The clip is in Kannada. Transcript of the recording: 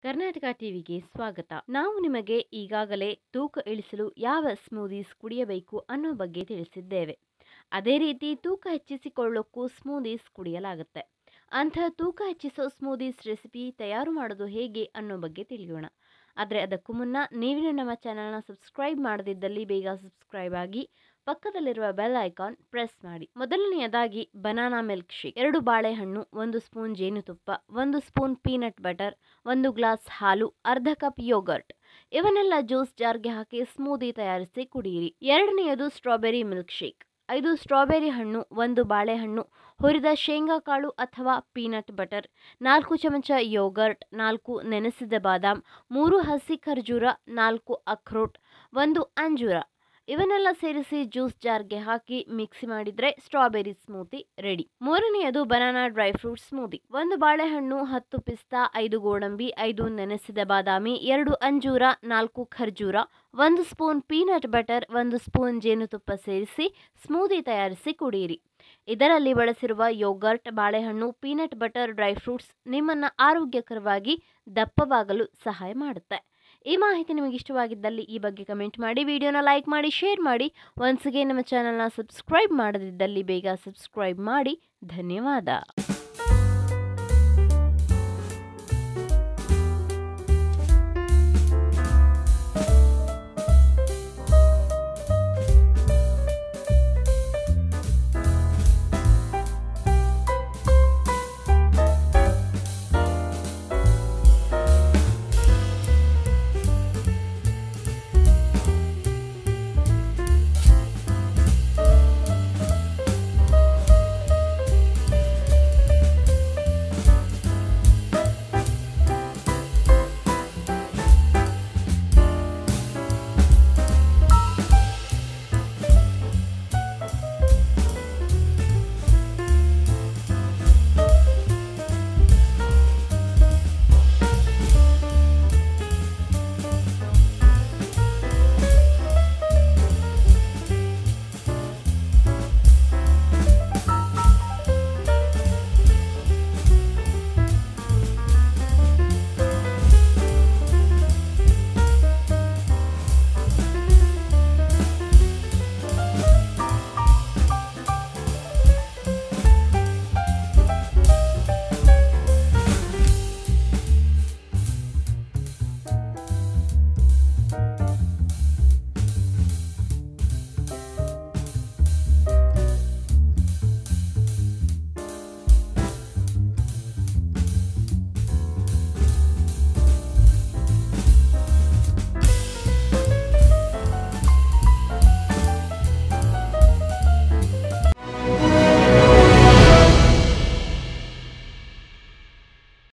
ಕರ್ನಾಟಕ ಟಿವಿಗೆ ಸ್ವಾಗತ ನಾವು ನಿಮಗೆ ಈಗಾಗಲೇ ತೂಕ ಇಳಿಸಲು ಯಾವ ಸ್ಮೂದೀಸ್ ಕುಡಿಯಬೇಕು ಅನ್ನೋ ಬಗ್ಗೆ ತಿಳಿಸಿದ್ದೇವೆ ಅದೇ ರೀತಿ ತೂಕ ಹೆಚ್ಚಿಸಿಕೊಳ್ಳೋಕ್ಕೂ ಸ್ಮೂದೀಸ್ ಕುಡಿಯಲಾಗುತ್ತೆ ಅಂಥ ತೂಕ ಹೆಚ್ಚಿಸೋ ಸ್ಮೂದೀಸ್ ರೆಸಿಪಿ ತಯಾರು ಮಾಡೋದು ಹೇಗೆ ಅನ್ನೋ ಬಗ್ಗೆ ತಿಳಿಯೋಣ ಆದರೆ ಅದಕ್ಕೂ ಮುನ್ನ ನೀವಿನ ನಮ್ಮ ಚಾನಲ್ನ ಸಬ್ಸ್ಕ್ರೈಬ್ ಮಾಡದಿದ್ದಲ್ಲಿ ಬೇಗ ಸಬ್ಸ್ಕ್ರೈಬ್ ಆಗಿ ಪಕ್ಕದಲ್ಲಿರುವ ಬೆಲ್ ಐಕಾನ್ ಪ್ರೆಸ್ ಮಾಡಿ ಮೊದಲನೆಯದಾಗಿ ಬನಾನಾ ಮಿಲ್ಕ್ ಶೇಕ್ ಎರಡು ಬಾಳೆಹಣ್ಣು ಒಂದು ಸ್ಪೂನ್ ಜೇನುತುಪ್ಪ ಒಂದು ಸ್ಪೂನ್ ಪೀನಟ್ ಬಟರ್ ಒಂದು ಗ್ಲಾಸ್ ಹಾಲು ಅರ್ಧ ಕಪ್ ಯೋಗರ್ಟ್ ಇವನ್ನೆಲ್ಲ ಜ್ಯೂಸ್ ಜಾರ್ಗೆ ಹಾಕಿ ಸ್ಮೂದಿ ತಯಾರಿಸಿ ಕುಡಿಯಿರಿ ಎರಡನೆಯದು ಸ್ಟ್ರಾಬೆರಿ ಮಿಲ್ಕ್ ಶೇಕ್ ಐದು ಸ್ಟ್ರಾಬೆರಿ ಹಣ್ಣು ಒಂದು ಬಾಳೆಹಣ್ಣು ಹುರಿದ ಶೇಂಗಾ ಕಾಳು ಅಥವಾ ಪೀನಟ್ ಬಟರ್ ನಾಲ್ಕು ಚಮಚ ಯೋಗರ್ಟ್ ನಾಲ್ಕು ನೆನೆಸಿದ ಬಾದಾಮ್ ಮೂರು ಹಸಿ ಖರ್ಜೂರ ನಾಲ್ಕು ಅಖ್ರೋಟ್ ಒಂದು ಅಂಜೂರ ಇವನ್ನೆಲ್ಲ ಸೇರಿಸಿ ಜ್ಯೂಸ್ ಜಾರ್ಗೆ ಹಾಕಿ ಮಿಕ್ಸಿ ಮಾಡಿದ್ರೆ ಸ್ಟ್ರಾಬೆರಿ ಸ್ಮೂತಿ ರೆಡಿ ಮೂರನೆಯದು ಬನಾನಾ ಡ್ರೈ ಫ್ರೂಟ್ ಸ್ಮೂದಿ ಒಂದು ಬಾಳೆಹಣ್ಣು ಹತ್ತು ಪಿಸ್ತಾ ಐದು ಗೋಡಂಬಿ ಐದು ನೆನೆಸಿದ ಬಾದಾಮಿ ಎರಡು ಅಂಜೂರ ನಾಲ್ಕು ಖರ್ಜೂರ ಒಂದು ಸ್ಪೂನ್ ಪೀನಟ್ ಬಟರ್ ಒಂದು ಸ್ಪೂನ್ ಜೇನುತುಪ್ಪ ಸೇರಿಸಿ ಸ್ಮೂದಿ ತಯಾರಿಸಿ ಕುಡಿಯಿರಿ ಇದರಲ್ಲಿ ಬಳಸಿರುವ ಯೋಗರ್ಟ್ ಬಾಳೆಹಣ್ಣು ಪೀನಟ್ ಬಟರ್ ಡ್ರೈ ಫ್ರೂಟ್ಸ್ ನಿಮ್ಮನ್ನು ಆರೋಗ್ಯಕರವಾಗಿ ದಪ್ಪವಾಗಲು ಸಹಾಯ ಮಾಡುತ್ತೆ ಈ ಮಾಹಿತಿ ನಿಮಗೆ ಇಷ್ಟವಾಗಿದ್ದಲ್ಲಿ ಈ ಬಗ್ಗೆ ಕಮೆಂಟ್ ಮಾಡಿ ವಿಡಿಯೋನ ಲೈಕ್ ಮಾಡಿ ಶೇರ್ ಮಾಡಿ ಒನ್ಸ್ಗೆ ನಮ್ಮ ಚಾನಲ್ನ ಸಬ್ಸ್ಕ್ರೈಬ್ ಮಾಡದಿದ್ದಲ್ಲಿ ಬೇಗ ಸಬ್ಸ್ಕ್ರೈಬ್ ಮಾಡಿ ಧನ್ಯವಾದ